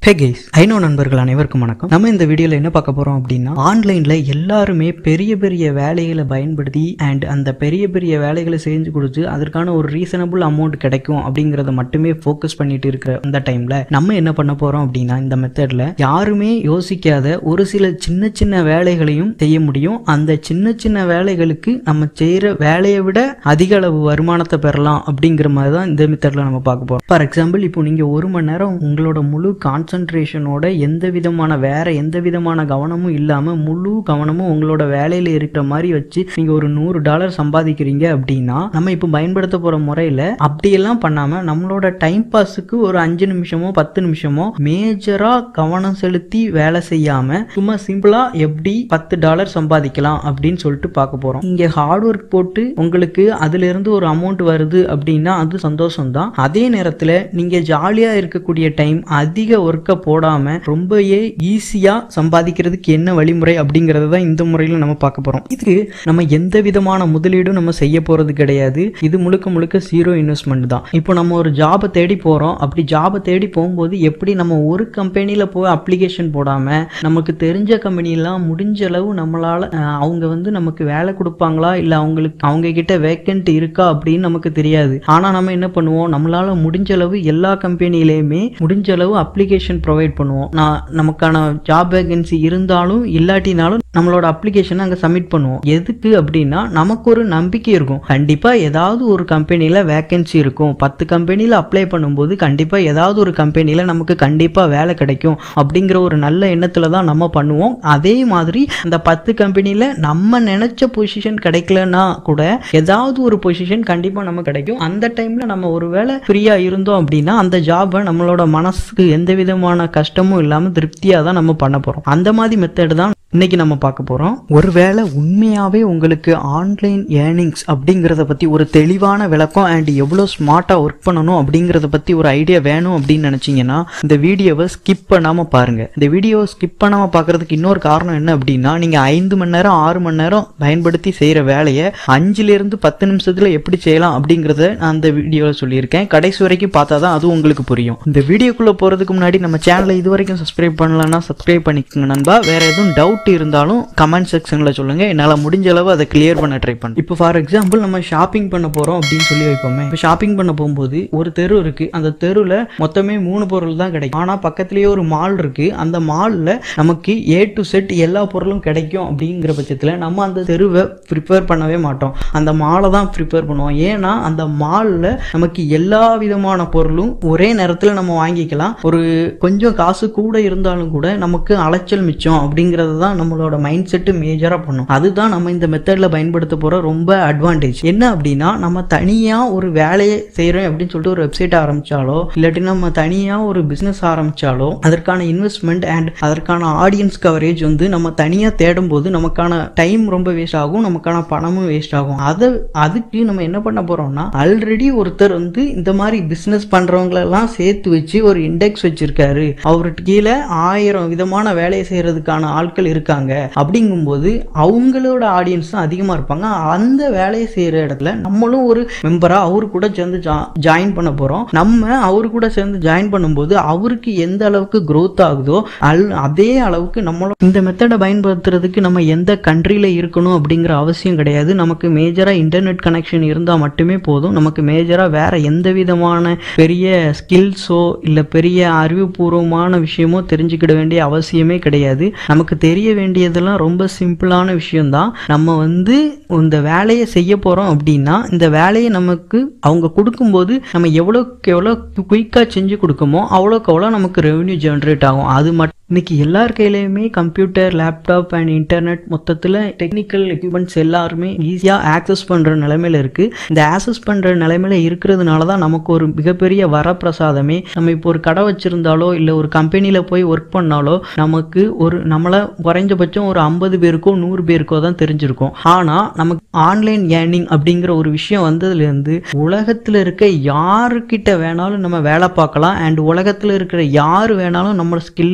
hey guys I know நண்பர்கள் அனைவருக்கும் வணக்கம் நம்ம இந்த வீடியோல என்ன பார்க்க போறோம் அப்படின்னா ஆன்லைன்ல எல்லாருமே பெரிய பெரிய வேலைகளை பயன்படுத்தி அண்ட் அந்த பெரிய பெரிய வேலைகளை செஞ்சு கொடுத்து அதற்கான ஒரு ரீசனபிள் அமௌண்ட் கிடைக்கும் அப்படிங்கறத மட்டுமே ஃபோக்கஸ் பண்ணிட்டு இருக்கிற அந்த டைம்ல நம்ம என்ன பண்ண போறோம் அப்படின்னா இந்த மெத்தட்ல யாருமே யோசிக்காத ஒரு சில சின்ன சின்ன வேலைகளையும் செய்ய முடியும் அந்த சின்ன சின்ன வேலைகளுக்கு நம்ம செய்யற வேலையை விட அதிக அளவு வருமானத்தை பெறலாம் அப்படிங்கிற மாதிரி தான் இந்த மெத்தட்ல நம்ம பார்க்க போறோம் ஃபார் எக்ஸாம்பிள் இப்போ நீங்க ஒரு மணி நேரம் உங்களோட முழு கான்சென்ட்ரேஷனோட எந்த விதமான வேற எந்த விதமான கவனமும் இல்லாம முழு கவனமும் உங்களோட வேலையில இருக்கிற மாதிரி வச்சு நீங்க ஒரு நூறு டாலர் சம்பாதிக்கிறீங்க அப்படின்னா நம்ம இப்போ பயன்படுத்த போற முறையில அப்படியெல்லாம் பண்ணாம நம்மளோட டைம் பாஸுக்கு ஒரு அஞ்சு நிமிஷமோ பத்து நிமிஷமோ மேஜரா கவனம் செலுத்தி வேலை செய்யாம சும்மா சிம்பிளா எப்படி பத்து டாலர் சம்பாதிக்கலாம் அப்படின்னு சொல்லிட்டு பார்க்க போறோம் இங்க ஹார்ட் ஒர்க் போட்டு உங்களுக்கு அதுல இருந்து ஒரு அமௌண்ட் வருது அப்படின்னா அது சந்தோஷம் தான் அதே நேரத்துல நீங்க ஜாலியா இருக்கக்கூடிய டைம் அதிக ஒர்க்கை போடாம ரொம்பவே ஈஸியா சம்பாதிக்கிறதுக்கு என்ன வழிமுறை அப்படிங்கறத தான் இந்த முறையில நம்ம பார்க்க போறோம் இதுக்கு நம்ம எந்த விதமான முதலீடும் நம்ம செய்ய போறது கிடையாது இது முழுக்க முழுக்க ஜீரோ இன்வெஸ்ட்மெண்ட் தான் இப்போ நம்ம ஒரு ஜாபை தேடி போறோம் அப்படி ஜாபை தேடி போகும்போது எப்படி நம்ம ஒரு கம்பெனில போய் அப்ளிகேஷன் போடாம நமக்கு தெரிஞ்ச கம்பெனிலாம் முடிஞ்ச அளவு நம்மளால அஹ், அவங்க வந்து நமக்கு வேலை கொடுப்பாங்களா இல்ல அவங்களுக்கு அவங்க கிட்ட வேக்கன்ட் இருக்கா அப்படின்னு நமக்கு தெரியாது ஆனா நம்ம என்ன பண்ணுவோம் நம்மளால முடிஞ்ச அளவு எல்லா கம்பெனிலையுமே முடிஞ்ச அளவு அப்ளிகேஷன் ப்ரொவைட் பண்ணுவோம் நான் நமக்கான ஜாப் வேகன்சி இருந்தாலும் இல்லாட்டினாலும் நம்மளோட அப்ளிகேஷனை அங்கே சப்மிட் பண்ணுவோம் எதுக்கு அப்படின்னா நமக்கு ஒரு நம்பிக்கை இருக்கும் கண்டிப்பாக ஏதாவது ஒரு கம்பெனியில் வேகன்சி இருக்கும் பத்து கம்பெனியில் அப்ளை பண்ணும்போது கண்டிப்பாக ஏதாவது ஒரு கம்பெனியில் நமக்கு கண்டிப்பாக வேலை கிடைக்கும் அப்படிங்கிற ஒரு நல்ல எண்ணத்தில் தான் நம்ம பண்ணுவோம் அதே மாதிரி அந்த பத்து கம்பெனியில் நம்ம நினச்ச பொசிஷன் கிடைக்கலன்னா கூட ஏதாவது ஒரு பொசிஷன் கண்டிப்பாக நமக்கு கிடைக்கும் அந்த டைமில் நம்ம ஒரு வேளை ஃப்ரீயாக இருந்தோம் அப்படின்னா அந்த ஜாபை நம்மளோட மனசுக்கு எந்த விதமான கஷ்டமும் இல்லாமல் திருப்தியாக தான் நம்ம பண்ண போகிறோம் அந்த மாதிரி மெத்தட் தான் இன்னைக்கு நம்ம பார்க்க போறோம் ஒருவேளை உண்மையாவே உங்களுக்கு ஆன்லைன் ஏர்னிங்ஸ் அப்படிங்கறத பத்தி ஒரு தெளிவான விளக்கம் அண்ட் எவ்வளவு ஸ்மார்ட்டா ஒர்க் பண்ணணும் அப்படிங்கறத பத்தி ஒரு ஐடியா வேணும் அப்படின்னு நினைச்சீங்கன்னா இந்த வீடியோவை ஸ்கிப் பண்ணாம பாருங்க இந்த வீடியோவை ஸ்கிப் பண்ணாம பார்க்கிறதுக்கு இன்னொரு காரணம் என்ன அப்படின்னா நீங்க ஐந்து மணி நேரம் ஆறு மணி நேரம் பயன்படுத்தி செய்யற வேலையை அஞ்சுல இருந்து பத்து நிமிஷத்துல எப்படி செய்யலாம் அப்படிங்கறத நான் அந்த வீடியோவில் சொல்லியிருக்கேன் கடைசி வரைக்கும் பார்த்தா தான் அது உங்களுக்கு புரியும் இந்த வீடியோக்குள்ள போறதுக்கு முன்னாடி நம்ம சேனலை இது வரைக்கும் சப்ஸ்கிரைப் பண்ணலன்னா சப்ஸ்கிரைப் பண்ணிக்கோங்க நண்பா வேற எதுவும் டவுட் இருந்தாலும் கமெண்ட் செக்ஷன்ல சொல்லுங்க என்னால முடிஞ்ச அளவு அதை கிளியர் பண்ண ட்ரை பண்ண இப்போ ஃபார் எக்ஸாம்பிள் நம்ம ஷாப்பிங் பண்ண போறோம் அப்படின்னு சொல்லி வைப்போமே இப்போ ஷாப்பிங் பண்ண போகும்போது ஒரு தெரு இருக்கு அந்த தெருவில் மொத்தமே மூணு பொருள் தான் கிடைக்கும் ஆனா பக்கத்துலயே ஒரு மால் இருக்கு அந்த மால்ல நமக்கு ஏ டு செட் எல்லா பொருளும் கிடைக்கும் அப்படிங்கிற பட்சத்தில் நம்ம அந்த தெருவை ப்ரிப்பேர் பண்ணவே மாட்டோம் அந்த மாலை தான் ப்ரிப்பேர் பண்ணுவோம் ஏன்னா அந்த மாலில் நமக்கு எல்லா விதமான பொருளும் ஒரே நேரத்தில் நம்ம வாங்கிக்கலாம் ஒரு கொஞ்சம் காசு கூட இருந்தாலும் கூட நமக்கு அலைச்சல் மிச்சம் அப்படிங்கிறது தான் நம்மளோட மைண்ட் செட்டு மேஜராக பண்ணும் அதுதான் நம்ம இந்த மெத்தடில் பயன்படுத்த போகிற ரொம்ப அட்வான்டேஜ் என்ன அப்படின்னா நம்ம தனியாக ஒரு வேலையை செய்கிறோம் அப்படின்னு சொல்லிட்டு ஒரு வெப்சைட் ஆரம்பிச்சாலோ இல்லாட்டி நம்ம தனியாக ஒரு பிஸ்னஸ் ஆரம்பிச்சாலோ அதற்கான இன்வெஸ்ட்மெண்ட் அண்ட் அதற்கான ஆடியன்ஸ் கவரேஜ் வந்து நம்ம தனியாக தேடும் போது நமக்கான டைம் ரொம்ப வேஸ்ட் ஆகும் நமக்கான பணமும் வேஸ்ட் ஆகும் அதை அதுக்கு நம்ம என்ன பண்ண போறோம்னா ஆல்ரெடி ஒருத்தர் வந்து இந்த மாதிரி பிஸ்னஸ் பண்றவங்களெல்லாம் சேர்த்து வச்சு ஒரு இண்டெக்ஸ் வச்சிருக்காரு அவருக்கு கீழே ஆயிரம் விதமான வேலையை செய்யறதுக்கான ஆட்கள் இருக்காங்க அப்படிங்கும்போது அவங்களோட ஆடியன்ஸ் தான் அதிகமாக இருப்பாங்க அந்த வேலையை செய்யற இடத்துல நம்மளும் ஒரு மெம்பரா அவரு கூட சேர்ந்து ஜாயின் பண்ண போறோம் நம்ம அவரு கூட சேர்ந்து ஜாயின் பண்ணும்போது அவருக்கு எந்த அளவுக்கு growth ஆகுதோ அல் அதே அளவுக்கு நம்மளும் இந்த மெத்தடை பயன்படுத்துறதுக்கு நம்ம எந்த கண்ட்ரியில் இருக்கணும் அப்படிங்கிற அவசியம் கிடையாது நமக்கு மேஜராக இன்டர்நெட் கனெக்ஷன் இருந்தால் மட்டுமே போதும் நமக்கு மேஜராக வேற எந்த விதமான பெரிய ஸ்கில்ஸோ இல்லை பெரிய அறிவுபூர்வமான விஷயமோ தெரிஞ்சுக்கிட வேண்டிய அவசியமே கிடையாது நமக்கு தெரிய வேண்டியதெல்லாம் ரொம்ப சிம்பிளான விஷயம்தான் நம்ம வந்து இந்த வேலையை செய்ய போகிறோம் அப்படின்னா இந்த வேலையை நமக்கு அவங்க கொடுக்கும்போது நம்ம எவ்வளோக்கு எவ்வளோ குயிக்காக செஞ்சு கொடுக்குமோ அவ்வளோக்கு அவ்வளோ நமக்கு ரெவன்யூ ஜென்ரேட் ஆகும் அது மட்டும் இன்னைக்கு எல்லார் கையிலையுமே கம்ப்யூட்டர் லேப்டாப் அண்ட் இன்டர்நெட் மொத்தத்தில் டெக்னிக்கல் எக்யூப்மெண்ட்ஸ் எல்லாருமே ஈஸியாக ஆக்சஸ் பண்ணுற நிலைமையில இருக்கு இந்த ஆக்சஸ் பண்ணுற நிலைமையில இருக்கிறதுனால தான் நமக்கு ஒரு மிகப்பெரிய வரப்பிரசாதமே நம்ம இப்போ ஒரு கடை வச்சிருந்தாலோ இல்லை ஒரு கம்பெனியில் போய் ஒர்க் பண்ணாலோ நமக்கு ஒரு நம்மளை குறைஞ்சபட்சம் ஒரு ஐம்பது பேருக்கோ நூறு பேருக்கோ தான் தெரிஞ்சிருக்கும் ஆனால் நமக்கு ஆன்லைன் ஏர்னிங் அப்படிங்கிற ஒரு விஷயம் வந்ததுலேருந்து உலகத்தில் இருக்க யாருக்கிட்ட வேணாலும் நம்ம வேலை பார்க்கலாம் அண்ட் உலகத்தில் இருக்கிற யார் வேணாலும் நம்ம ஸ்கில்லை பாராட்ட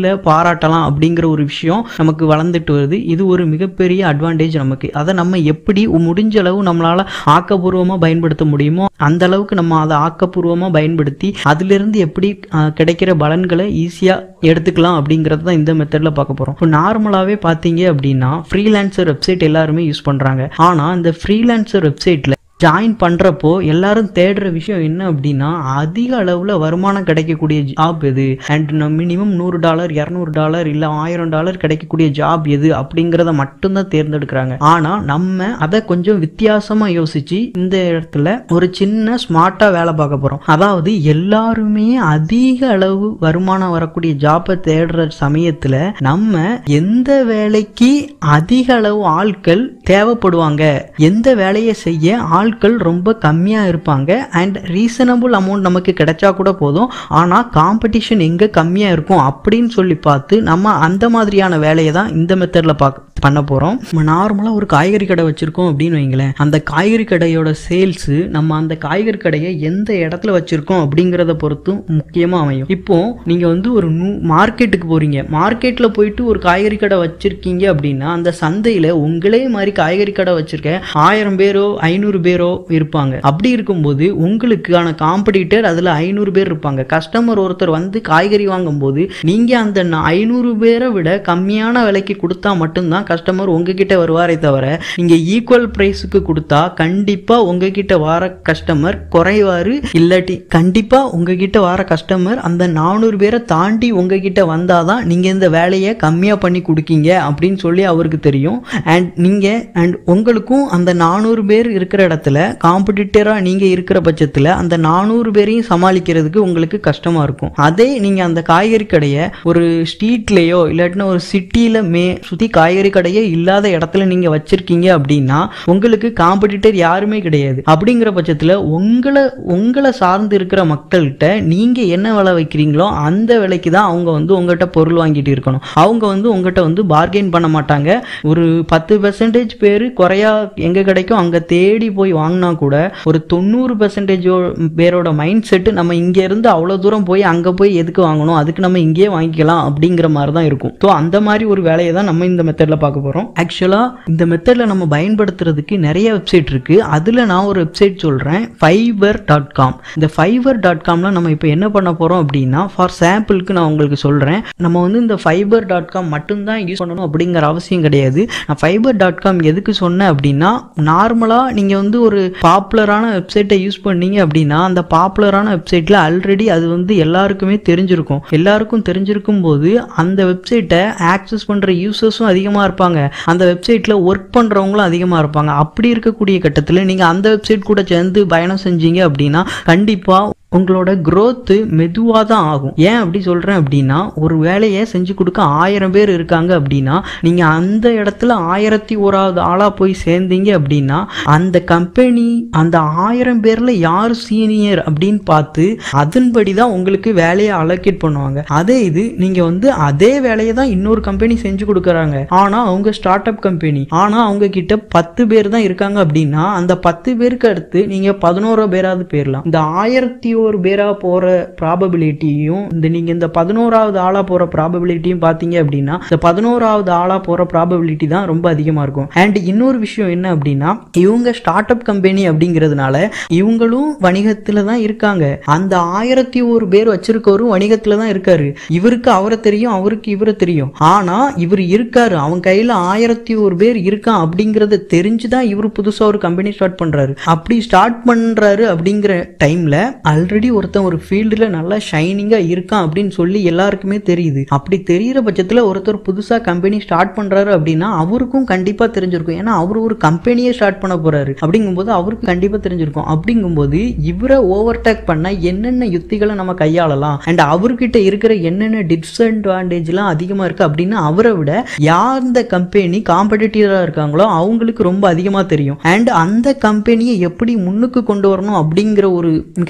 பாராட்டலாம் அப்படிங்கிற ஒரு விஷயம் நமக்கு வளர்ந்துட்டு வருது இது ஒரு மிகப்பெரிய அட்வான்டேஜ் நமக்கு அதை நம்ம எப்படி முடிஞ்ச அளவு நம்மளால ஆக்கப்பூர்வமாக பயன்படுத்த முடியுமோ அந்த அளவுக்கு நம்ம அதை ஆக்கப்பூர்வமாக பயன்படுத்தி அதிலிருந்து எப்படி ஆஹ், கிடைக்கிற பலன்களை ஈஸியாக எடுத்துக்கலாம் அப்படிங்கிறது தான் இந்த மெத்தடில் பார்க்க போகிறோம் இப்போ நார்மலாகவே பார்த்தீங்க அப்படின்னா ஃப்ரீலான்சர் வெப்சைட் எல்லாருமே யூஸ் பண்ணுறாங்க ஆனால் இந்த ஃப்ரீலான்சர் வெப்சைட்டில் ஜாயின் பண்ணுறப்போ எல்லாரும் தேடுற விஷயம் என்ன அப்படின்னா அதிக அளவில் வருமானம் கிடைக்கக்கூடிய ஜாப் எது அண்ட் மினிமம் நூறு டாலர் இரநூறு டாலர் இல்லை ஆயிரம் டாலர் கிடைக்கக்கூடிய ஜாப் எது அப்படிங்கிறத மட்டும்தான் தேர்ந்தெடுக்கிறாங்க ஆனால் நம்ம அதை கொஞ்சம் வித்தியாசமாக யோசிச்சு இந்த இடத்துல ஒரு சின்ன ஸ்மார்ட்டாக வேலை பார்க்க போகிறோம் அதாவது எல்லாருமே அதிக அளவு வருமானம் வரக்கூடிய ஜாப்பை தேடுற சமயத்தில் நம்ம எந்த வேலைக்கு அதிக அளவு ஆட்கள் தேவைப்படுவாங்க எந்த வேலையை செய்ய ஆட்கள் ரொம்ப கம்மியாக இருப்பாங்க அண்ட் ரீசனபிள் அமௌண்ட் நமக்கு கிடைச்சா கூட போதும் ஆனால் காம்படிஷன் எங்கே கம்மியாக இருக்கும் அப்படின்னு சொல்லி பார்த்து நம்ம அந்த மாதிரியான வேலையை தான் இந்த மெத்தடில் பார்க்க பண்ண போகிறோம் நம்ம நார்மலாக ஒரு காய்கறி கடை வச்சுருக்கோம் அப்படின்னு வைங்களேன் அந்த காய்கறி கடையோட சேல்ஸு நம்ம அந்த காய்கறி கடையை எந்த இடத்துல வச்சுருக்கோம் அப்படிங்கிறத பொறுத்தும் முக்கியமாக அமையும் இப்போ நீங்கள் வந்து ஒரு நூ மார்க்கெட்டுக்கு போகிறீங்க மார்க்கெட்டில் போயிட்டு ஒரு காய்கறி கடை வச்சுருக்கீங்க அப்படின்னா அந்த சந்தையில் உங்களே மாதிரி காய்கறி கடை வச்சுருக்க ஆயிரம் பேரோ ஐநூறு பேரோ இருப்பாங்க அப்படி இருக்கும்போது உங்களுக்கான காம்படிட்டர் அதில் ஐநூறு பேர் இருப்பாங்க கஸ்டமர் ஒருத்தர் வந்து காய்கறி வாங்கும்போது நீங்கள் அந்த ஐநூறு பேரை விட கம்மியான விலைக்கு கொடுத்தா மட்டும்தான் கஸ்டமர் உங்ககிட்ட வருவாரே தவிர நீங்கள் ஈக்குவல் ப்ரைஸுக்கு கொடுத்தா கண்டிப்பாக உங்ககிட்ட வர கஸ்டமர் குறைவாரு இல்லாட்டி கண்டிப்பாக உங்ககிட்ட வர கஸ்டமர் அந்த நானூறு பேரை தாண்டி உங்ககிட்ட வந்தாதான் நீங்கள் இந்த வேலையை கம்மியாக பண்ணி கொடுக்கீங்க அப்படின்னு சொல்லி அவருக்கு தெரியும் அண்ட் நீங்கள் அண்ட் உங்களுக்கும் அந்த நானூறு பேர் இருக்கிற இடத்துல காம்படிட்டராக நீங்கள் இருக்கிற பட்சத்தில் அந்த நானூறு பேரையும் சமாளிக்கிறதுக்கு உங்களுக்கு கஷ்டமாக இருக்கும் அதே நீங்கள் அந்த காய்கறி கடையை ஒரு ஸ்ட்ரீட்லேயோ இல்லாட்டினா ஒரு சிட்டியில் மே சுற்றி காய்கறி கடையே இல்லாத இடத்துல நீங்கள் வச்சிருக்கீங்க அப்படின்னா உங்களுக்கு காம்படிட்டர் யாருமே கிடையாது அப்படிங்கிற பட்சத்தில் உங்களை உங்களை சார்ந்து இருக்கிற மக்கள்கிட்ட நீங்கள் என்ன விலை வைக்கிறீங்களோ அந்த விலைக்கு தான் அவங்க வந்து உங்கள்கிட்ட பொருள் வாங்கிட்டு இருக்கணும் அவங்க வந்து உங்கள்கிட்ட வந்து பார்கெயின் பண்ண மாட்டாங்க ஒரு பத்து பெர்சன்டேஜ் பேர் குறையா எங்கே கிடைக்கும் அங்கே தேடி போய் வாங்கினா கூட ஒரு தொண்ணூறு பெர்சன்டேஜ் பேரோட மைண்ட் செட்டு நம்ம இங்கே இருந்து அவ்வளோ தூரம் போய் அங்கே போய் எதுக்கு வாங்கணும் அதுக்கு நம்ம இங்கேயே வாங்கிக்கலாம் அப்படிங்கிற மாதிரி தான் இருக்கும் ஸோ அந்த மாதிரி ஒரு வேலையை தான் நம்ம இந்த மெத்தடில் பார்க்க போகிறோம் ஆக்சுவலாக இந்த மெத்தடில் நம்ம பயன்படுத்துறதுக்கு நிறைய வெப்சைட் இருக்குது அதில் நான் ஒரு வெப்சைட் சொல்கிறேன் ஃபைபர் டாட் காம் இந்த ஃபைபர் டாட் காமில் நம்ம இப்போ என்ன பண்ண போகிறோம் அப்படின்னா ஃபார் சாம்பிளுக்கு நான் உங்களுக்கு சொல்கிறேன் நம்ம வந்து இந்த ஃபைபர் டாட் காம் மட்டும்தான் யூஸ் பண்ணணும் அப்படிங்கிற அவசியம் கிடையாது நான் ஃபைபர் டாட் காம் எதுக்கு சொன்னேன் அப்படின்னா நார்மலாக நீங்கள் வந்து ஒரு பாப்புலரான வெப்சைட்டை யூஸ் பண்ணீங்க அப்படின்னா அந்த பாப்புலரான வெப்சைட்டில் ஆல்ரெடி அது வந்து எல்லாருக்குமே தெரிஞ்சிருக்கும் எல்லாருக்கும் தெரிஞ்சிருக்கும் போது அந்த வெப்சைட்டை ஆக்சஸ் பண்ணுற யூசர்ஸும் அதிகமாக இருப்பாங்க அந்த வெப்சைட்டில் ஒர்க் பண்ணுறவங்களும் அதிகமாக இருப்பாங்க அப்படி இருக்கக்கூடிய கட்டத்தில் நீங்கள் அந்த வெப்சைட் கூட சேர்ந்து பயணம் செஞ்சீங்க அப்படின்னா கண்டிப்பாக உங்களோட growth மெதுவாக தான் ஆகும் ஏன் அப்படி சொல்கிறேன் அப்படின்னா ஒரு வேலையை செஞ்சு கொடுக்க ஆயிரம் பேர் இருக்காங்க அப்படின்னா நீங்கள் அந்த இடத்துல ஆயிரத்தி ஓராவது ஆளாக போய் சேர்ந்தீங்க அப்படின்னா அந்த கம்பெனி அந்த ஆயிரம் பேரில் யார் சீனியர் அப்படின்னு பார்த்து அதன்படி தான் உங்களுக்கு வேலையை அலோகேட் பண்ணுவாங்க அதே இது நீங்கள் வந்து அதே வேலையை தான் இன்னொரு கம்பெனி செஞ்சு கொடுக்குறாங்க ஆனால் அவங்க ஸ்டார்ட் அப் கம்பெனி ஆனால் அவங்க கிட்ட பத்து பேர் தான் இருக்காங்க அப்படின்னா அந்த பத்து பேருக்கு அடுத்து நீங்கள் பதினோரு பேராவது போயிடலாம் இந்த ஆயிரத்தி ஒரு பேரா போற ப்ராபபிலிட்டியும் இந்த நீங்க இந்த பதினோராவது ஆளா போற ப்ராபபிலிட்டியும் பார்த்தீங்க அப்படின்னா இந்த பதினோராவது ஆளா போற ப்ராபபிலிட்டி தான் ரொம்ப அதிகமா இருக்கும் அண்ட் இன்னொரு விஷயம் என்ன அப்படின்னா இவங்க ஸ்டார்ட் அப் கம்பெனி அப்படிங்கிறதுனால இவங்களும் வணிகத்துல தான் இருக்காங்க அந்த ஆயிரத்தி ஒரு பேர் வச்சிருக்கவரும் வணிகத்துல தான் இருக்காரு இவருக்கு அவரை தெரியும் அவருக்கு இவரை தெரியும் ஆனா இவர் இருக்காரு அவன் கையில ஆயிரத்தி ஒரு பேர் இருக்கான் அப்படிங்கறத தெரிஞ்சுதான் இவர் புதுசா ஒரு கம்பெனி ஸ்டார்ட் பண்றாரு அப்படி ஸ்டார்ட் பண்றாரு அப்படிங்கிற டைம்ல ஆல்ரெடி ஒருத்தன் ஒரு ஃபீல்டுல நல்லா ஷைனிங்கா இருக்கான் அப்படின்னு சொல்லி எல்லாருக்குமே தெரியுது அப்படி தெரியிற பட்சத்துல ஒருத்தர் புதுசா கம்பெனி ஸ்டார்ட் பண்றாரு அப்படின்னா அவருக்கும் கண்டிப்பா தெரிஞ்சிருக்கும் ஏன்னா அவர் ஒரு கம்பெனியே ஸ்டார்ட் பண்ண போறாரு அப்படிங்கும்போது அவருக்கு கண்டிப்பா தெரிஞ்சிருக்கும் அப்படிங்கும்போது இவரை ஓவர்டேக் பண்ண என்னென்ன யுத்திகளை நம்ம கையாளலாம் அண்ட் அவர்கிட்ட இருக்கிற என்னென்ன டிஸ்அட்வான்டேஜ்லாம் அதிகமா இருக்கு அப்படின்னு அவரை விட யார் இந்த கம்பெனி காம்படிட்டிவா இருக்காங்களோ அவங்களுக்கு ரொம்ப அதிகமா தெரியும் அண்ட் அந்த கம்பெனியை எப்படி முன்னுக்கு கொண்டு வரணும் அப்படிங்கிற ஒரு மிகப்பெரிய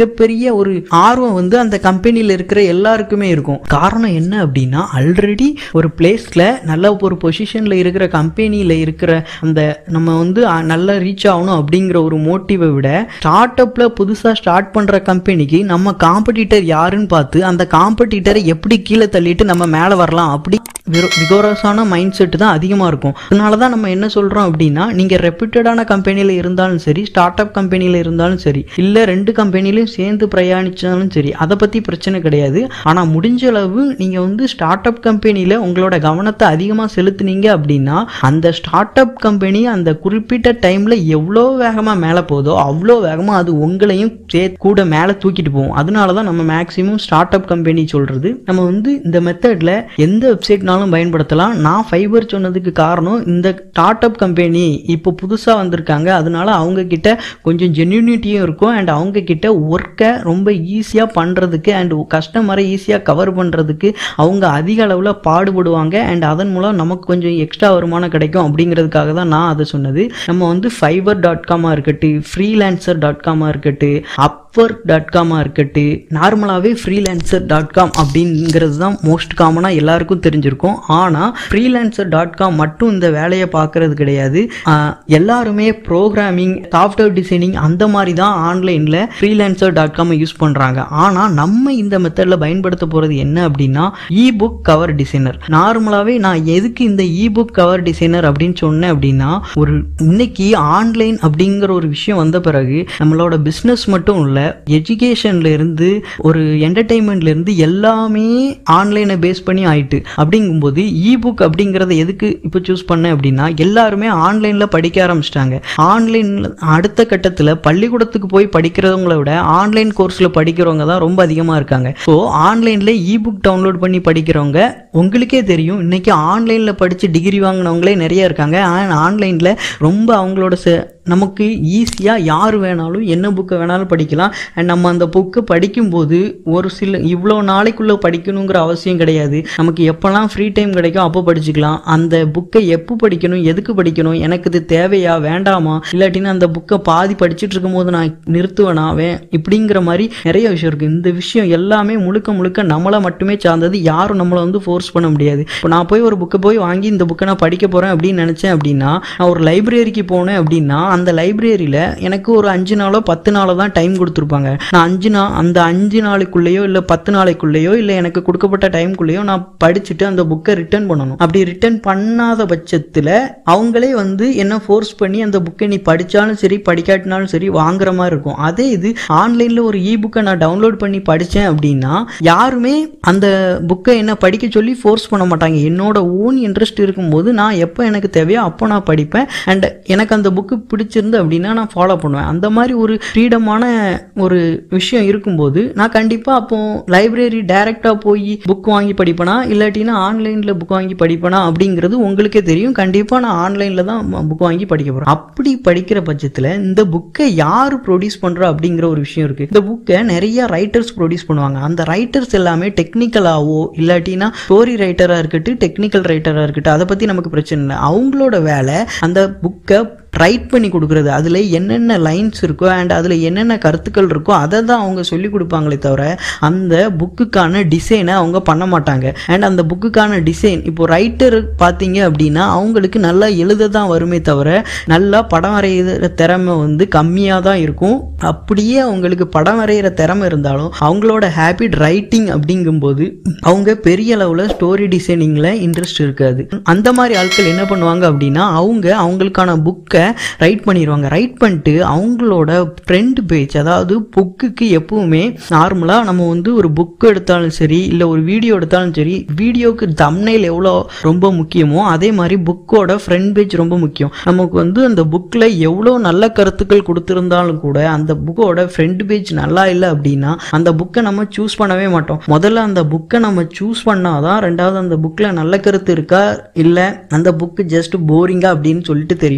ஒரு ஆர்வம் வந்து அந்த கம்பெனியில் இருக்கிற எல்லாருக்குமே இருக்கும் காரணம் என்ன அப்படின்னா ஆல்ரெடி ஒரு பிளேஸ்ல நல்ல ஒரு பொசிஷன்ல இருக்கிற கம்பெனியில் இருக்கிற அந்த நம்ம வந்து அஹ், நல்லா ரீச் ஆகணும் அப்படிங்கிற ஒரு மோட்டிவை விட ஸ்டார்ட் அப்ல புதுசா ஸ்டார்ட் பண்ற கம்பெனிக்கு நம்ம காம்படிட்டர் யாருன்னு பார்த்து அந்த காம்படிட்டரை எப்படி கீழே தள்ளிட்டு நம்ம மேலே வரலாம் அப்படி விகோரஸான மைண்ட் செட் தான் அதிகமாக இருக்கும் அதனால தான் நம்ம என்ன சொல்கிறோம் அப்படின்னா நீங்கள் ரெப்யூட்டடான கம்பெனியில் இருந்தாலும் சரி ஸ்டார்ட் அப் கம்பெனியில் இருந்தாலும் சரி இல்லை ரெண்டு கம்பெனிலையும் சேர்ந்து பிரயாணிச்சாலும் சரி அதை பற்றி பிரச்சனை கிடையாது ஆனால் முடிஞ்ச அளவு நீங்கள் வந்து ஸ்டார்ட் அப் கம்பெனியில் உங்களோட கவனத்தை அதிகமாக செலுத்துனீங்க அப்படின்னா அந்த ஸ்டார்ட் அப் கம்பெனி அந்த குறிப்பிட்ட டைமில் எவ்வளோ வேகமாக மேலே போதோ அவ்வளோ வேகமாக அது உங்களையும் சே கூட மேலே தூக்கிட்டு போகும் அதனால தான் நம்ம மேக்ஸிமம் ஸ்டார்ட் அப் கம்பெனி சொல்கிறது நம்ம வந்து இந்த மெத்தடில் எந்த வெப்சைட்னாலும் பயன்படுத்தலாம் நான் ஃபைபர் சொன்னதுக்கு காரணம் இந்த ஸ்டார்ட் அப் கம்பெனி இப்போ புதுசாக வந்திருக்காங்க அதனால அவங்க கிட்ட கொஞ்சம் ஜென்யூனிட்டியும் இருக்கும் அண்ட் அவங்க கிட்ட ஒர்க்கை ரொம்ப ஈஸியாக பண்ணுறதுக்கு அண்ட் கஸ்டமரை ஈஸியாக கவர் பண்ணுறதுக்கு அவங்க அதிக அளவில் பாடுபடுவாங்க அண்ட் அதன் மூலம் நமக்கு கொஞ்சம் எக்ஸ்ட்ரா வருமானம் கிடைக்கும் அப்படிங்கிறதுக்காக தான் நான் அதை சொன்னது நம்ம வந்து ஃபைபர் டாட் காமாக இருக்கட்டும் ஃப்ரீலான்சர் டாட் காமாக இருக்கட்டும் அப்வொர்க் டாட் காமாக இருக்கட்டும் நார்மலாகவே ஃப்ரீலான்சர் டாட் காம் அப்படிங்கிறது தான் மோஸ்ட் காமனாக எல்லாருக்கும் தெரிஞ்சிருக்கும் ஆனால் ஃப்ரீலான்சர் டாட் காம் மட்டும் இந்த வேலையை பார்க்கறது கிடையாது ஆஹ் எல்லாருமே ப்ரோக்ராமிங் சாஃப்ட்வேர் டிசைனிங் அந்த மாதிரி தான் ஆன்லைனில் ஃப்ரீலான்சர் டாட் காமை யூஸ் பண்ணுறாங்க ஆனால் நம்ம இந்த மெத்தடில் பயன்படுத்த போகிறது என்ன அப்படின்னா இ புக் கவர் டிசைனர் நார்மலாகவே நான் எதுக்கு இந்த இ புக் கவர் டிசைனர் அப்படின்னு சொன்னேன் அப்படின்னா ஒரு இன்னைக்கு ஆன்லைன் அப்படிங்கிற ஒரு விஷயம் வந்த பிறகு நம்மளோட பிஸ்னஸ் மட்டும் இல்லை எஜுகேஷன்ல இருந்து ஒரு என்டர்டைன்மெண்ட்ல இருந்து எல்லாமே ஆன்லைனை பேஸ் பண்ணி ஆயிட்டு அப்படிங்கும்போது இ புக் அப்படிங்கிறத எதுக்கு இப்போ சூஸ் பண்ணேன் அப்படின்னா எல்லாருமே ஆன்லைன்ல படிக்க ஆரம்பிச்சிட்டாங்க ஆன்லைன்ல அடுத்த கட்டத்தில் பள்ளிக்கூடத்துக்கு போய் படிக்கிறவங்கள விட ஆன்லைன் கோர்ஸில் படிக்கிறவங்க தான் ரொம்ப அதிகமாக இருக்காங்க ஸோ ஆன்லைனில் இ புக் டவுன்லோட் பண்ணி படிக்கிறவங்க உங்களுக்கே தெரியும் இன்னைக்கு ஆன்லைனில் படித்து டிகிரி வாங்கினவங்களே நிறைய இருக்காங்க ஆன்லைனில் ரொம்ப அவங்களோட ச- நமக்கு ஈஸியாக யார் வேணாலும் என்ன புக்கை வேணாலும் படிக்கலாம் அண்ட் நம்ம அந்த புக்கை படிக்கும்போது ஒரு சில இவ்வளோ நாளைக்குள்ளே படிக்கணுங்கிற அவசியம் கிடையாது நமக்கு எப்போல்லாம் ஃப்ரீ டைம் கிடைக்கும் அப்போ படிச்சுக்கலாம் அந்த புக்கை எப்போ படிக்கணும் எதுக்கு படிக்கணும் எனக்கு இது தேவையா வேண்டாமா இல்லாட்டினா அந்த புக்கை பாதி படிச்சுட்டு இருக்கும்போது நான் நிறுத்துவேனா வே இப்படிங்கிற மாதிரி நிறைய விஷயம் இருக்குது இந்த விஷயம் எல்லாமே முழுக்க முழுக்க நம்மளை மட்டுமே சார்ந்தது யாரும் நம்மளை வந்து ஃபோர்ஸ் பண்ண முடியாது இப்போ நான் போய் ஒரு புக்கை போய் வாங்கி இந்த புக்கை நான் படிக்க போகிறேன் அப்படின்னு நினச்சேன் அப்படின்னா நான் ஒரு லைப்ரரிக்கு போனேன் அப்படின்னா அந்த லைப்ரரியில் எனக்கு ஒரு அஞ்சு நாளோ பத்து நாளோ தான் டைம் கொடுத்துருப்பாங்க நான் அஞ்சு நாள் அந்த அஞ்சு நாளைக்குள்ளேயோ இல்லை பத்து நாளைக்குள்ளேயோ இல்லை எனக்கு கொடுக்கப்பட்ட டைம்குள்ளேயோ நான் படிச்சுட்டு அந்த புக்கை ரிட்டர்ன் பண்ணணும் அப்படி ரிட்டர்ன் பண்ணாத பட்சத்தில் அவங்களே வந்து என்ன ஃபோர்ஸ் பண்ணி அந்த புக்கை நீ படித்தாலும் சரி படிக்காட்டினாலும் சரி வாங்குற மாதிரி இருக்கும் அதே இது ஆன்லைனில் ஒரு இ புக்கை நான் டவுன்லோட் பண்ணி படித்தேன் அப்படின்னா யாருமே அந்த புக்கை என்ன படிக்க சொல்லி ஃபோர்ஸ் பண்ண மாட்டாங்க என்னோட ஓன் இன்ட்ரெஸ்ட் இருக்கும்போது நான் எப்போ எனக்கு தேவையோ அப்போ நான் படிப்பேன் அண்ட் எனக்கு அந்த புக்கு பிடிச்சிருந்து அப்படின்னா நான் ஃபாலோ பண்ணுவேன் அந்த மாதிரி ஒரு ஃப்ரீடமான ஒரு விஷயம் இருக்கும்போது நான் கண்டிப்பாக அப்போ லைப்ரரி டைரெக்டாக போய் புக் வாங்கி படிப்பேனா இல்லாட்டினா ஆன்லைனில் புக் வாங்கி படிப்பேனா அப்படிங்கிறது உங்களுக்கே தெரியும் கண்டிப்பாக நான் ஆன்லைனில் தான் புக் வாங்கி படிக்க போகிறேன் அப்படி படிக்கிற பட்சத்தில் இந்த புக்கை யார் ப்ரொடியூஸ் பண்ணுறா அப்படிங்கிற ஒரு விஷயம் இருக்குது இந்த புக்கை நிறைய ரைட்டர்ஸ் ப்ரொடியூஸ் பண்ணுவாங்க அந்த ரைட்டர்ஸ் எல்லாமே டெக்னிக்கலாவோ இல்லாட்டினா ஸ்டோரி ரைட்டராக இருக்கட்டும் டெக்னிக்கல் ரைட்டராக இருக்கட்டும் அதை பற்றி நமக்கு பிரச்சனை இல்லை அவங்களோட வேலை அந்த புக்கை ரைட் பண்ணி கொடுக்குறது அதில் என்னென்ன லைன்ஸ் இருக்கோ அண்ட் அதில் என்னென்ன கருத்துக்கள் இருக்கோ அதை தான் அவங்க சொல்லி கொடுப்பாங்களே தவிர அந்த புக்குக்கான டிசைனை அவங்க பண்ண மாட்டாங்க அண்ட் அந்த புக்குக்கான டிசைன் இப்போ ரைட்டர் பார்த்தீங்க அப்படின்னா அவங்களுக்கு நல்லா எழுத தான் வருமே தவிர நல்லா படம் வரைகிற திறமை வந்து கம்மியாக தான் இருக்கும் அப்படியே அவங்களுக்கு படம் வரைகிற திறமை இருந்தாலும் அவங்களோட ஹேபிட் ரைட்டிங் அப்படிங்கும்போது அவங்க பெரிய அளவில் ஸ்டோரி டிசைனிங்கில் இன்ட்ரெஸ்ட் இருக்காது அந்த மாதிரி ஆட்கள் என்ன பண்ணுவாங்க அப்படின்னா அவங்க அவங்களுக்கான புக்கை ரைட் பண்ணிடுவாங்க ரைட் பண்ணிட்டு அவங்களோட ஃப்ரண்ட் பேஜ் அதாவது புக்குக்கு எப்பவுமே நார்மலாக நம்ம வந்து ஒரு புக் எடுத்தாலும் சரி இல்லை ஒரு வீடியோ எடுத்தாலும் சரி வீடியோக்கு தம்னைல் எவ்வளோ ரொம்ப முக்கியமோ அதே மாதிரி புக்கோட ஃப்ரண்ட் பேஜ் ரொம்ப முக்கியம் நமக்கு வந்து அந்த புக்கில் எவ்வளோ நல்ல கருத்துக்கள் கொடுத்துருந்தாலும் கூட அந்த புக்கோட ஃப்ரண்ட் பேஜ் நல்லா இல்லை அப்படின்னா அந்த புக்கை நம்ம சூஸ் பண்ணவே மாட்டோம் முதல்ல அந்த புக்கை நம்ம சூஸ் பண்ணாதான் ரெண்டாவது அந்த புக்கில் நல்ல கருத்து இருக்கா இல்லை அந்த புக்கு ஜஸ்ட் போரிங்கா அப்படின்னு சொல்லிட்டு தெரியும் சூஸ்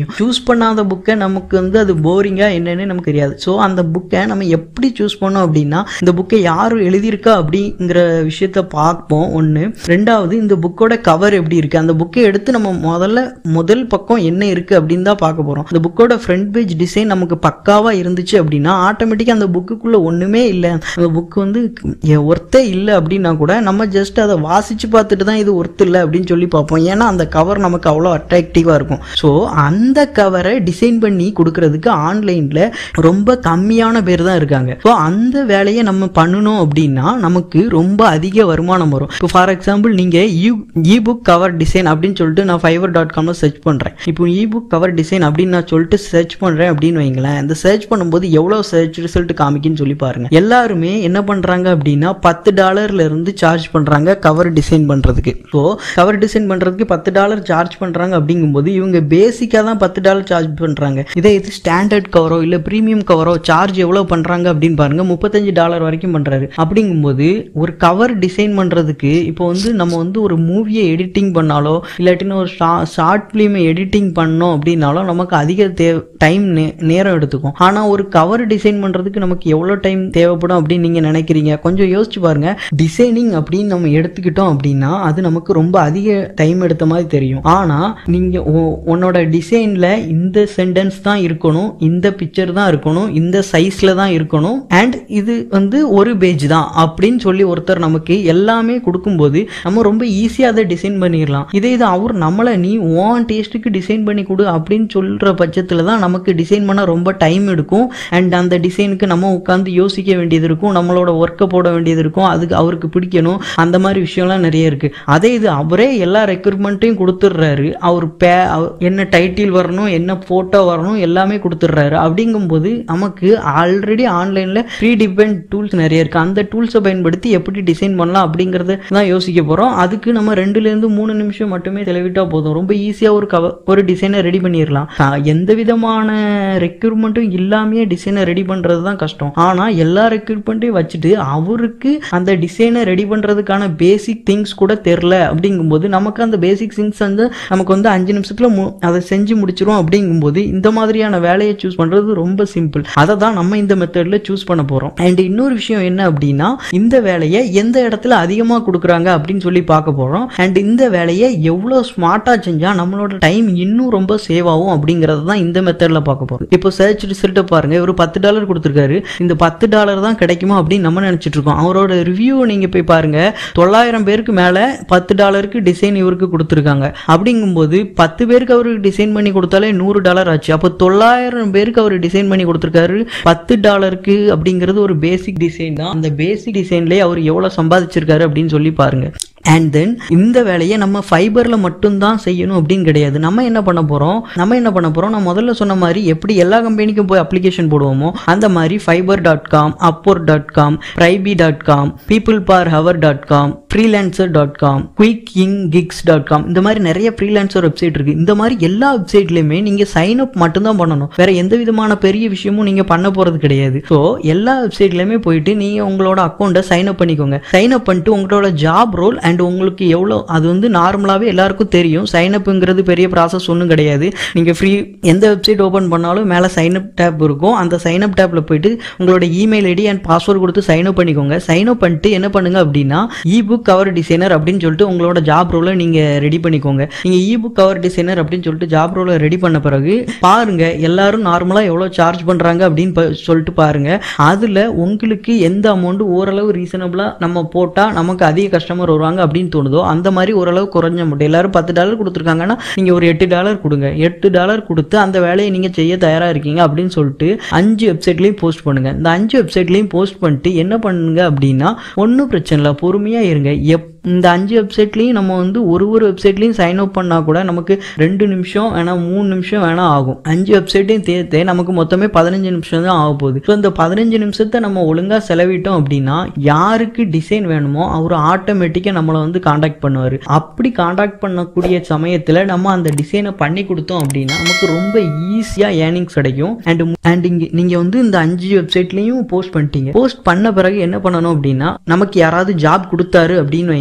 பண்ணாத புக்கை நமக்கு வந்து அது போரிங்கா என்னன்னு நமக்கு தெரியாது ஸோ அந்த புக்கை நம்ம எப்படி சூஸ் பண்ணோம் அப்படின்னா இந்த புக்கை யார் எழுதியிருக்கா அப்படிங்கிற விஷயத்த பார்ப்போம் ஒன்று ரெண்டாவது இந்த புக்கோட கவர் எப்படி இருக்கு அந்த புக்கை எடுத்து நம்ம முதல்ல முதல் பக்கம் என்ன இருக்கு அப்படின்னு தான் பார்க்க போறோம் இந்த புக்கோட ஃப்ரண்ட் பேஜ் டிசைன் நமக்கு பக்காவா இருந்துச்சு அப்படின்னா ஆட்டோமேட்டிக்காக அந்த புக்குக்குள்ள ஒண்ணுமே இல்லை அந்த புக் வந்து ஒர்த்தே இல்லை அப்படின்னா கூட நம்ம ஜஸ்ட் அதை வாசிச்சு பார்த்துட்டு தான் இது ஒர்த் இல்லை அப்படின்னு சொல்லி பார்ப்போம் ஏன்னா அந்த கவர் நமக்கு அவ்வளோ அட்ராக்டிவாக இருக்கும் ஸோ அந்த கவரை டிசைன் பண்ணி கொடுக்கறதுக்கு ஆன்லைனில் ரொம்ப கம்மியான பேர் தான் இருக்காங்க ஸோ அந்த வேலையை நம்ம பண்ணணும் அப்படின்னா நமக்கு ரொம்ப அதிக வருமானம் வரும் இப்போ ஃபார் எக்ஸாம்பிள் நீங்கள் you e book cover design அப்படின்னு சொல்லிட்டு நான் ஃபைவர் டாட் காமில் சர்ச் பண்ணுறேன் இப்போ இ புக் கவர் டிசைன் அப்படின்னு நான் சொல்லிட்டு சர்ச் பண்ணுறேன் அப்படின்னு வைங்களேன் அந்த சர்ச் பண்ணும்போது எவ்வளோ சர்ச் ரிசல்ட் காமிக்குன்னு சொல்லி பாருங்க எல்லாருமே என்ன பண்ணுறாங்க அப்படின்னா பத்து டாலர்ல இருந்து சார்ஜ் பண்ணுறாங்க கவர் டிசைன் பண்ணுறதுக்கு ஸோ கவர் டிசைன் பண்ணுறதுக்கு பத்து டாலர் சார்ஜ் பண்ணுறாங்க அப்படிங்கும்போது இவங்க பேசிக்காக தான் பத்து டாலர் சார்ஜ் பண்ணுறாங்க இதே இது ஸ்டாண்டர்ட் கவரோ இல்லை ப்ரீமியம் கவரோ சார்ஜ் எவ்வளோ பண்ணுறாங்க அப்படின்னு பாருங்க முப்பத்தஞ்சு டாலர் வரைக்கும் பண்ணுறாரு அப்படிங்கும்போது ஒரு கவர் டிசைன் பண்ணுறதுக்கு இப்போ வந்து நம்ம வந்து ஒரு மூவியை எடிட்டிங் பண்ணாலோ இல்லாட்டின்னு ஒரு ஷார்ட் ஃபிலிமை எடிட்டிங் பண்ணோம் அப்படின்னாலும் நமக்கு அதிக தே டைம் நேரம் எடுத்துக்கும் ஆனால் ஒரு கவர் டிசைன் பண்ணுறதுக்கு நமக்கு எவ்வளோ டைம் தேவைப்படும் அப்படின்னு நீங்கள் நினைக்கிறீங்க கொஞ்சம் யோசிச்சு பாருங்க டிசைனிங் அப்படின்னு நம்ம எடுத்துக்கிட்டோம் அப்படின்னா அது நமக்கு ரொம்ப அதிக டைம் எடுத்த மாதிரி தெரியும் ஆனால் நீங்கள் உன்னோட டிசைனில் இந்த சென்டென்ஸ் தான் இருக்கணும் இந்த பிக்சர் தான் இருக்கணும் இந்த சைஸில் தான் இருக்கணும் அண்ட் இது வந்து ஒரு பேஜ் தான் அப்படின்னு சொல்லி ஒருத்தர் நமக்கு எல்லாமே கொடுக்கும்போது நம்ம ரொம்ப ஈஸியாக அதை டிசைன் பண்ணிடலாம் இதே இது அவர் நம்மளை நீ ஓன் டேஸ்ட்டுக்கு டிசைன் பண்ணி கொடு அப்படின்னு சொல்கிற பட்சத்தில் தான் நமக்கு டிசைன் பண்ண ரொம்ப டைம் எடுக்கும் அண்ட் அந்த டிசைனுக்கு நம்ம உட்காந்து யோசிக்க வேண்டியது இருக்கும் நம்மளோட ஒர்க்கை போட வேண்டியது இருக்கும் அதுக்கு அவருக்கு பிடிக்கணும் அந்த மாதிரி விஷயம்லாம் நிறைய இருக்கு அதே இது அவரே எல்லா ரெக்ரூட்மெண்ட்டையும் கொடுத்துட்றாரு அவர் பே அவர் என்ன டைட்டில் வரணும் என்ன ஃபோட்டோ வரணும் எல்லாமே கொடுத்துட்றாரு அப்படிங்கும்போது நமக்கு ஆல்ரெடி ஆன்லைனில் ப்ரீ டிபெண்ட் டூல்ஸ் நிறைய இருக்கு அந்த டூல்ஸை பயன்படுத்தி எப்படி டிசைன் பண்ணலாம் அப்படிங்கிறத தான் யோசிக்க போகிறோம் அதுக்கு நம்ம ரெண்டுலேருந்து மூணு நிமிஷம் மட்டுமே செலவிட்டா போதும் ரொம்ப ஈஸியாக ஒரு கவ ஒரு டிசைனை ரெடி பண்ணிடலாம் ஆஹ் எந்த விதமான ரெக்ரூட்மெண்ட்டும் இல்லாமையே டிசைனை ரெடி பண்ணுறது தான் கஷ்டம் ஆனால் எல்லா ரெக்ரூட்மெண்ட்டையும் வச்சுட்டு அவருக்கு அந்த டிசைனை ரெடி பண்ணுறதுக்கான பேசிக் திங்ஸ் கூட தெரில அப்படிங்கும்போது நமக்கு அந்த பேசிக் திங்ஸ் வந்து நமக்கு வந்து அஞ்சு நிமிஷத்தில் அதை செஞ்சு முடிச்சிரும் அப்படிங்கும்போது இந்த மாதிரியான வேலையை சூஸ் பண்ணுறது ரொம்ப சிம்பிள் அதை தான் நம்ம இந்த மெத்தடில் சூஸ் பண்ண போகிறோம் அண்ட் இன்னொரு விஷயம் என்ன அப்படின்னா இந்த வேலையை எந்த இடத்துல அதிகமாக கொடுக்குறாங்க அப்படின்னு சொல்லி பார்க்க போகிறோம் அண்ட் இந்த வேலையை எவ்வளோ ஸ்மார்ட்டாக செஞ்சால் நம்மளோட டைம் இன்னும் ரொம்ப சேவ் ஆகும் அப்படிங்கிறத தான் இந்த மெத்தடில் பார்க்க போகிறோம் இப்போ சர்ச் ரிசல்ட்டை பாருங்க இவர் பத்து டாலர் கொடுத்துருக்காரு இந்த பத்து டாலர் தான் கிடைக்குமா அப்படின்னு நம்ம நினச்சிட்டு இருக்கோம் அவரோட ரிவ்யூ நீங்கள் போய் பாருங்க தொள்ளாயிரம் பேருக்கு மேலே பத்து டாலருக்கு டிசைன் இவருக்கு கொடுத்துருக்காங்க அப்படிங்கும்போது பத்து பேருக்கு அவருக்கு டிசைன் பண்ணி கொடுத்தாலே நூறு டாலர் ஆச்சு அப்போ தொள்ளாயிரம் பேருக்கு அவர் டிசைன் பண்ணி கொடுத்துருக்காரு பத்து டாலருக்கு அப்படிங்கிறது ஒரு பேசிக் டிசைன் தான் அந்த பேசிக் டிசைன்லேயே அவர் எவ்வளோ சம்பாதிச்சிருக்காரு அப்படின்னு சொல்லி பாருங்க அண்ட் தென் இந்த வேலையை நம்ம ஃபைபரில் மட்டும்தான் செய்யணும் அப்படின்னு கிடையாது நம்ம என்ன பண்ண போகிறோம் நம்ம என்ன பண்ண போகிறோம் நான் முதல்ல சொன்ன மாதிரி எப்படி எல்லா கம்பெனிக்கும் போய் அப்ளிகேஷன் போடுவோமோ அந்த மாதிரி Fiverr dot com Upwork dot com ப்ரைபி dot com people per hour dot com freelancer dot com quick இங் கிக்ஸ் டாட் காம் இந்த மாதிரி நிறைய ஃப்ரீலான்சர் வெப்சைட் இருக்குது இந்த மாதிரி எல்லா வெப்சைட்லையுமே நீங்கள் சைன் அப் மட்டும்தான் பண்ணணும் வேற எந்த விதமான பெரிய விஷயமும் நீங்கள் பண்ண போகிறது கிடையாது ஸோ எல்லா வெப்சைட்லையுமே போயிட்டு நீங்கள் உங்களோட அக்கௌண்ட்டை சைன் அப் பண்ணிக்கோங்க சைன் அப் பண்ணிட்டு உங்களோட ஜாப் ரோல் அண்ட் உங்களுக்கு எவ்வளோ அது வந்து நார்மலாகவே எல்லாருக்கும் தெரியும் சைன் அப்புங்கிறது பெரிய ப்ராசஸ் ஒன்றும் கிடையாது நீங்கள் ஃப்ரீ எந்த வெப்சைட் ஓப்பன் பண்ணாலும் மேலே சைன் அப் டேப் இருக்கும் அந்த சைன் அப் டேப்பில் போயிட்டு உங்களோட இமெயில் ஐடி அண்ட் பாஸ்வேர்டு கொடுத்து சைன் அப் பண்ணிக்கோங்க சைன் அப் பண்ணிட்டு என்ன பண்ணுங்க அப்படின்னா இ புக் கவர் டிசைனர் அப்படின்னு சொல்லிட்டு உங்களோட ஜாப் ரோலை நீங்கள் ரெடி பண்ணிக்கோங்க நீங்கள் இ புக் கவர் டிசைனர் அப்படின்னு சொல்லிட்டு ஜாப் ரோலை ரெடி பண்ண பிறகு பாருங்க எல்லாரும் நார்மலாக எவ்வளோ சார்ஜ் பண்ணுறாங்க அப்படின்னு ப- சொல்லிட்டு பாருங்க அதில் உங்களுக்கு எந்த அமௌண்ட் ஓரளவு ரீசனபிளாக நம்ம போட்டால் நமக்கு அதிக கஸ்டமர் வருவாங்க அப்படின்னு தோணுதோ அந்த மாதிரி ஓரளவு குறைஞ்ச அமௌண்ட் எல்லாரும் பத்து டாலர் கொடுத்துருக்காங்கன்னா நீங்கள் ஒரு எட்டு டாலர் கொடுங்க எட்டு டாலர் கொடுத்து அந்த வேலையை நீங்கள் செய்ய தயாராக இருக்கீங்க அப்படின்னு சொல்லிட்டு அஞ்சு வெப்சைட்லேயும் போஸ்ட் பண்ணுங்க இந்த அஞ்சு வெப்சைட்லேயும் போஸ்ட் பண்ணிட்டு என்ன பண்ணுங்க அப்படின்னா ஒன்றும் பிரச்சனை இல்லை பொறுமையாக இருங்க எப் இந்த அஞ்சு வெப்சைட்லேயும் நம்ம வந்து ஒரு ஒரு வெப்சைட்லேயும் சைன் அப் பண்ணால் கூட நமக்கு ரெண்டு நிமிஷம் வேணா மூணு நிமிஷம் வேணா ஆகும் அஞ்சு வெப்சைட்டையும் சேர்த்தே நமக்கு மொத்தமே பதினஞ்சு நிமிஷம் தான் ஆக போகுது ஸோ இந்த பதினஞ்சு நிமிஷத்தை நம்ம ஒழுங்காக செலவிட்டோம் அப்படின்னா யாருக்கு டிசைன் வேணுமோ அவர் ஆட்டோமேட்டிக்காக நம்மளை வந்து காண்டாக்ட் பண்ணுவார் அப்படி காண்டாக்ட் பண்ணக்கூடிய சமயத்தில் நம்ம அந்த டிசைனை பண்ணி கொடுத்தோம் அப்படின்னா நமக்கு ரொம்ப ஈஸியாக ஏர்னிங்ஸ் கிடைக்கும் அண்ட் அண்ட் இங்கே நீங்கள் வந்து இந்த அஞ்சு வெப்சைட்லேயும் போஸ்ட் பண்ணிட்டீங்க போஸ்ட் பண்ண பிறகு என்ன பண்ணணும் அப்படின்னா நமக்கு யாராவது ஜாப் கொடுத்தாரு அப்படின்னு வைப்போம்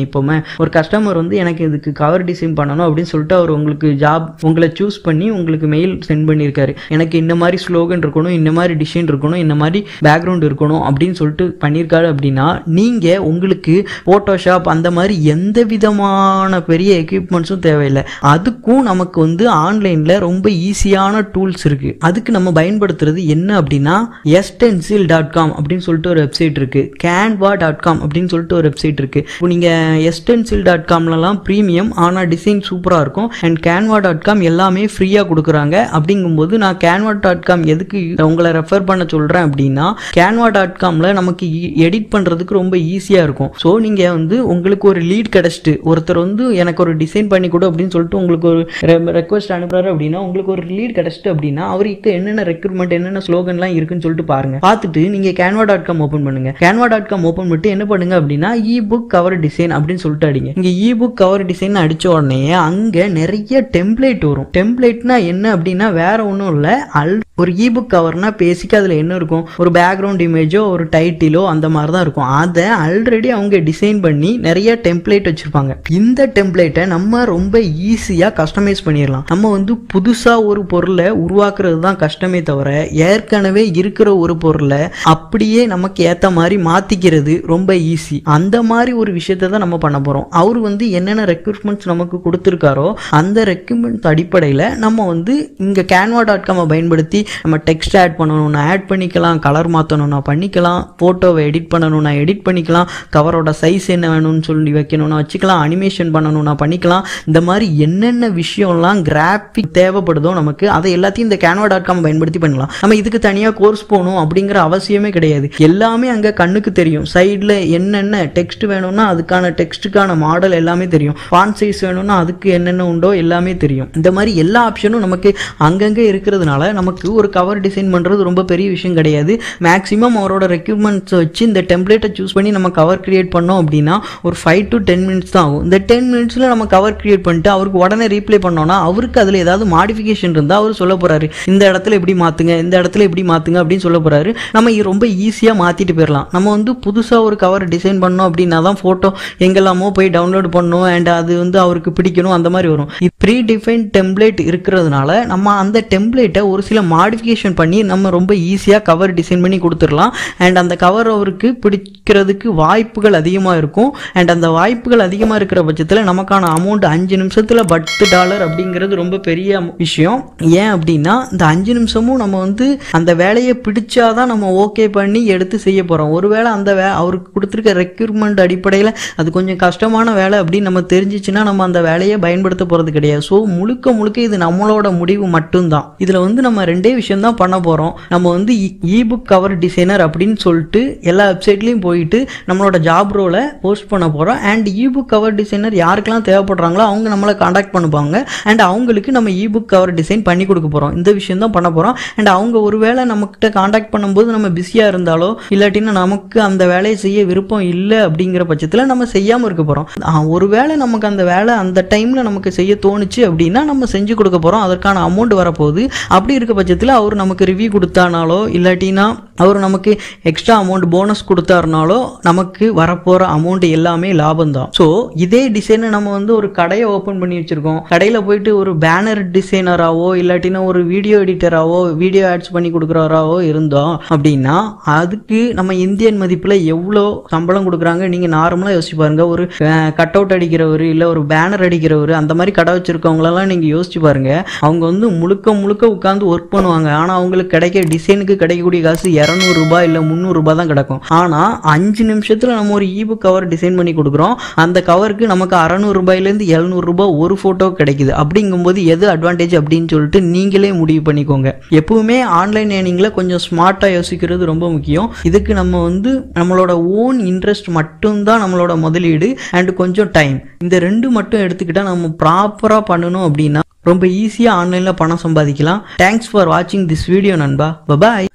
எப்போவுமே ஒரு கஸ்டமர் வந்து எனக்கு இதுக்கு கவர் டிசைன் பண்ணணும் அப்படின்னு சொல்லிட்டு அவர் உங்களுக்கு ஜாப் உங்களை சூஸ் பண்ணி உங்களுக்கு மெயில் சென்ட் பண்ணியிருக்காரு எனக்கு இந்த மாதிரி ஸ்லோகன் இருக்கணும் இந்த மாதிரி டிசைன் இருக்கணும் இந்த மாதிரி பேக்ரவுண்ட் இருக்கணும் அப்படின்னு சொல்லிட்டு பண்ணியிருக்காரு அப்படின்னா நீங்கள் உங்களுக்கு ஃபோட்டோஷாப் அந்த மாதிரி எந்த விதமான பெரிய எக்யூப்மெண்ட்ஸும் தேவையில்லை அதுக்கும் நமக்கு வந்து ஆன்லைனில் ரொம்ப ஈஸியான டூல்ஸ் இருக்குது அதுக்கு நம்ம பயன்படுத்துறது என்ன அப்படின்னா எஸ்டென்சில் டாட் காம் அப்படின்னு சொல்லிட்டு ஒரு வெப்சைட் இருக்குது கேன்வா டாட் காம் அப்படின்னு சொல்லிட்டு ஒரு வெப்சைட் இருக்குது இப்போ நீங்கள் எஸ்டென்சில் டாட் காம்லலாம் ப்ரீமியம் ஆனால் டிசைன் சூப்பராக இருக்கும் அண்ட் கேன்வா டாட் காம் எல்லாமே ஃப்ரீயாக கொடுக்குறாங்க அப்படிங்கும்போது நான் கேன்வா டாட் காம் எதுக்கு உங்களை ரெஃபர் பண்ண சொல்கிறேன் அப்படின்னா கேன்வா டாட் காமில் நமக்கு எடிட் பண்ணுறதுக்கு ரொம்ப ஈஸியாக இருக்கும் ஸோ நீங்கள் வந்து உங்களுக்கு ஒரு லீட் கிடச்சிட்டு ஒருத்தர் வந்து எனக்கு ஒரு டிசைன் பண்ணி கொடு அப்படின்னு சொல்லிட்டு உங்களுக்கு ஒரு ரெக்வஸ்ட் அனுப்புறாரு அப்படின்னா உங்களுக்கு ஒரு லீட் கிடச்சிட்டு அப்படின்னா அவருக்கு என்னென்ன ரெக்ரூட்மெண்ட் என்னென்ன ஸ்லோகன்லாம் இருக்குன்னு சொல்லிட்டு பாருங்க பார்த்துட்டு நீங்கள் கேன்வா டாட் காம் ஓப்பன் பண்ணுங்க கேன்வா டாட் காம் ஓப்பன் பண்ணிட்டு என்ன பண்ணுங்க அப்படின்னா இ புக் கவர் டிசைன் அப்படின்னு சொல்லிட்டு அடிங்க இங்கே இ புக் கவர் டிசைன் அடிச்ச உடனே அங்கே நிறைய டெம்ப்ளேட் வரும் டெம்ப்ளேட்னா என்ன அப்படின்னா வேற ஒன்றும் இல்லை அல் ஒரு இ புக் கவர்னா பேசிக்காக அதில் என்ன இருக்கும் ஒரு பேக்ரவுண்ட் இமேஜோ ஒரு டைட்டிலோ அந்த மாதிரி தான் இருக்கும் அதை ஆல்ரெடி அவங்க டிசைன் பண்ணி நிறைய டெம்ப்ளேட் வச்சிருப்பாங்க இந்த டெம்ப்ளேட்டை நம்ம ரொம்ப ஈஸியாக கஸ்டமைஸ் பண்ணிடலாம் நம்ம வந்து புதுசாக ஒரு பொருளை உருவாக்குறது தான் கஷ்டமே தவிர ஏற்கனவே இருக்கிற ஒரு பொருளை அப்படியே நமக்கு ஏற்ற மாதிரி மாற்றிக்கிறது ரொம்ப ஈஸி அந்த மாதிரி ஒரு விஷயத்தை தான் நம்ம பண்ண போகிறோம் அவர் வந்து என்னென்ன ரெக்ரூட்மெண்ட்ஸ் நமக்கு கொடுத்துருக்காரோ அந்த ரெக்ரூட்மெண்ட்ஸ் அடிப்படையில் நம்ம வந்து இங்கே கேன்வா டாட் காமை பயன்படுத்தி நம்ம டெக்ஸ்ட் ஆட் பண்ணணும்னா ஆட் பண்ணிக்கலாம் கலர் மாற்றணும்னா பண்ணிக்கலாம் ஃபோட்டோவை எடிட் பண்ணணும்னா எடிட் பண்ணிக்கலாம் கவரோட சைஸ் என்ன வேணும்னு சொல்லி வைக்கணும்னா வச்சுக்கலாம் அனிமேஷன் பண்ணணும்னா பண்ணிக்கலாம் இந்த மாதிரி என்னென்ன விஷயம்லாம் கிராஃபிக் தேவைப்படுதோ நமக்கு அதை எல்லாத்தையும் இந்த கேன்வா டாட் காம் பயன்படுத்தி பண்ணலாம் நம்ம இதுக்கு தனியாக கோர்ஸ் போகணும் அப்படிங்கிற அவசியமே கிடையாது எல்லாமே அங்கே கண்ணுக்கு தெரியும் சைடில் என்னென்ன டெக்ஸ்ட் வேணும்னா அதுக்கான டெக்ஸ்ட்டுக்கான மாடல் எல்லாமே தெரியும் ஃபான் சைஸ் வேணும்னா அதுக்கு என்னென்ன உண்டோ எல்லாமே தெரியும் இந்த மாதிரி எல்லா ஆப்ஷனும் நமக்கு அங்கங்கே இருக்கிறதுனால நமக்கு ஒரு கவர் டிசைன் பண்ணுறது ரொம்ப பெரிய விஷயம் கிடையாது மேக்ஸிமம் அவரோட ரெக்யூப்மெண்ட்ஸ் வச்சு இந்த டெம்ப்ளேட்டை சூஸ் பண்ணி நம்ம கவர் கிரியேட் பண்ணோம் அப்படின்னா ஒரு ஃபைவ் டு டென் மினிட்ஸ் தான் ஆகும் இந்த டென் மினிட்ஸில் நம்ம கவர் கிரியேட் பண்ணிட்டு அவருக்கு உடனே ரீப்ளே பண்ணோம்னா அவருக்கு அதில் ஏதாவது மாடிஃபிகேஷன் இருந்தால் அவர் சொல்ல போகிறாரு இந்த இடத்துல இப்படி மாற்றுங்க இந்த இடத்துல இப்படி மாற்றுங்க அப்படின்னு சொல்ல போகிறாரு நம்ம இது ரொம்ப ஈஸியாக மாற்றிட்டு போயிடலாம் நம்ம வந்து புதுசாக ஒரு கவர் டிசைன் பண்ணோம் அப்படின்னா தான் ஃபோட்டோ எங்கெல்லாமோ போய் டவுன்லோட் பண்ணணும் அண்ட் அது வந்து அவருக்கு பிடிக்கணும் அந்த மாதிரி வரும் ப்ரீ டிஃபைன் டெம்ப்ளேட் இருக்கிறதுனால நம்ம அந்த டெம்ப்ளேட்டை ஒரு சில மாடிஃபிகேஷன் பண்ணி நம்ம ரொம்ப ஈஸியாக கவர் டிசைன் பண்ணி கொடுத்துடலாம் அண்ட் அந்த கவர் அவருக்கு பிடிக்கிறதுக்கு வாய்ப்புகள் அதிகமாக இருக்கும் அண்ட் அந்த வாய்ப்புகள் அதிகமாக இருக்கிற பட்சத்தில் நமக்கான அமௌண்ட் அஞ்சு நிமிஷத்தில் பத்து டாலர் அப்படிங்கிறது ரொம்ப பெரிய விஷயம் ஏன் அப்படின்னா இந்த அஞ்சு நிமிஷமும் நம்ம வந்து அந்த வேலையை பிடிச்சாதான் நம்ம ஓகே பண்ணி எடுத்து செய்ய போகிறோம் ஒருவேளை அந்த வே அவருக்கு கொடுத்துருக்க ரெக்யூர்மெண்ட் அடிப்படையில் அது கொஞ்சம் கஷ்டமான வேலை அப்படின்னு நம்ம தெரிஞ்சிச்சுன்னா நம்ம அந்த வேலையை பயன்படுத்த போகிறது கிடையாது ஸோ முழுக்க முழுக்க இது நம்மளோட முடிவு மட்டும்தான் இதில் வந்து நம்ம ரெண்டே விஷயம் தான் பண்ண போகிறோம் நம்ம வந்து இபுக் கவர் டிசைனர் அப்படின்னு சொல்லிட்டு எல்லா வெப்சைட்லேயும் போயிட்டு நம்மளோட ஜாப் ரோலை போஸ்ட் பண்ண போகிறோம் அண்ட் இபுக் கவர் டிசைனர் யாருக்கெல்லாம் தேவைப்படுறாங்களோ அவங்க நம்மளை காண்டாக்ட் பண்ணுவாங்க அண்ட் அவங்களுக்கு நம்ம இபுக் கவர் டிசைன் பண்ணி கொடுக்க போகிறோம் இந்த விஷயம் தான் பண்ண போகிறோம் அண்ட் அவங்க ஒருவேளை நம்மக்கிட்ட காண்டாக்ட் பண்ணும்போது நம்ம பிஸியாக இருந்தாலோ இல்லாட்டினா நமக்கு அந்த வேலையை செய்ய விருப்பம் இல்லை அப்படிங்கிற பட்சத்தில் நம்ம செய்யாமல் இருக்க போகிறோம் ஒருவேளை நமக்கு அந்த வேலை அந்த டைமில் நமக்கு செய்ய தோணுச்சு அப்படின்னா நம்ம செஞ்சு கொடுக்க போகிறோம் அதற்கான அமௌண்ட் வரப்போகுது அப்படி இருக்க பட்சத்தில் அவர் நமக்கு ரிவ்யூ கொடுத்தானாலோ இல்லாட்டினா அவர் நமக்கு எக்ஸ்ட்ரா அமௌண்ட் போனஸ் கொடுத்தாருனாலோ நமக்கு வரப்போகிற அமௌண்ட் எல்லாமே லாபம் தான் ஸோ இதே டிசைனை நம்ம வந்து ஒரு கடையை ஓப்பன் பண்ணி வச்சுருக்கோம் கடையில் போயிட்டு ஒரு பேனர் டிசைனராகவோ இல்லாட்டினா ஒரு வீடியோ எடிட்டராகவோ வீடியோ ஆட்ஸ் பண்ணி கொடுக்குறவராகவோ இருந்தோம் அப்படின்னா அதுக்கு நம்ம இந்தியன் மதிப்பில் எவ்வளோ சம்பளம் கொடுக்குறாங்க நீங்கள் நார்மலாக யோசிச்சு பாருங்க ஒரு கட் அவுட் அடிக்கிறவர் இல்லை ஒரு பேனர் அடிக்கிறவர் அந்த மாதிரி கடை வச்சிருக்கவங்களெல்லாம் நீங்கள் யோசிச்சு பாருங்க அவங்க வந்து முழுக்க முழுக்க உட்காந்து ஒர்க் பண்ணுவாங்க ஆனால் அவங்களுக்கு கிடைக்க டிசைனுக்கு கிடைக்கக்கூடிய காசு இரநூறுபா இல்லை முந்நூறுரூபா தான் கிடைக்கும் ஆனால் அஞ்சு நிமிஷத்தில் நம்ம ஒரு ஈபுக் கவர் டிசைன் பண்ணி கொடுக்குறோம் அந்த கவருக்கு நமக்கு அறநூறுபாயிலேருந்து எழுநூறுபா ஒரு ஃபோட்டோ கிடைக்குது அப்படிங்கும்போது எது அட்வான்டேஜ் அப்படின்னு சொல்லிட்டு நீங்களே முடிவு பண்ணிக்கோங்க எப்பவுமே ஆன்லைன் ஏர்னிங்கில் கொஞ்சம் ஸ்மார்ட்டாக யோசிக்கிறது ரொம்ப முக்கியம் இதுக்கு நம்ம வந்து நம்மளோட ஓன் இன்ட்ரெஸ்ட் மட்டும்தான் நம்மளோட முதலீடு அண்ட் கொஞ்சம் டைம் இந்த ரெண்டு மட்டும் எடுத்துக்கிட்டால் நம்ம ப்ராப்பராக பண்ணணும் அப்படின்னா ரொம்ப ஈஸியாக ஆன்லைனில் பணம் சம்பாதிக்கலாம் தேங்க்ஸ் ஃபார் வாட்சிங் திஸ் வீடியோ நண்பா பபாய்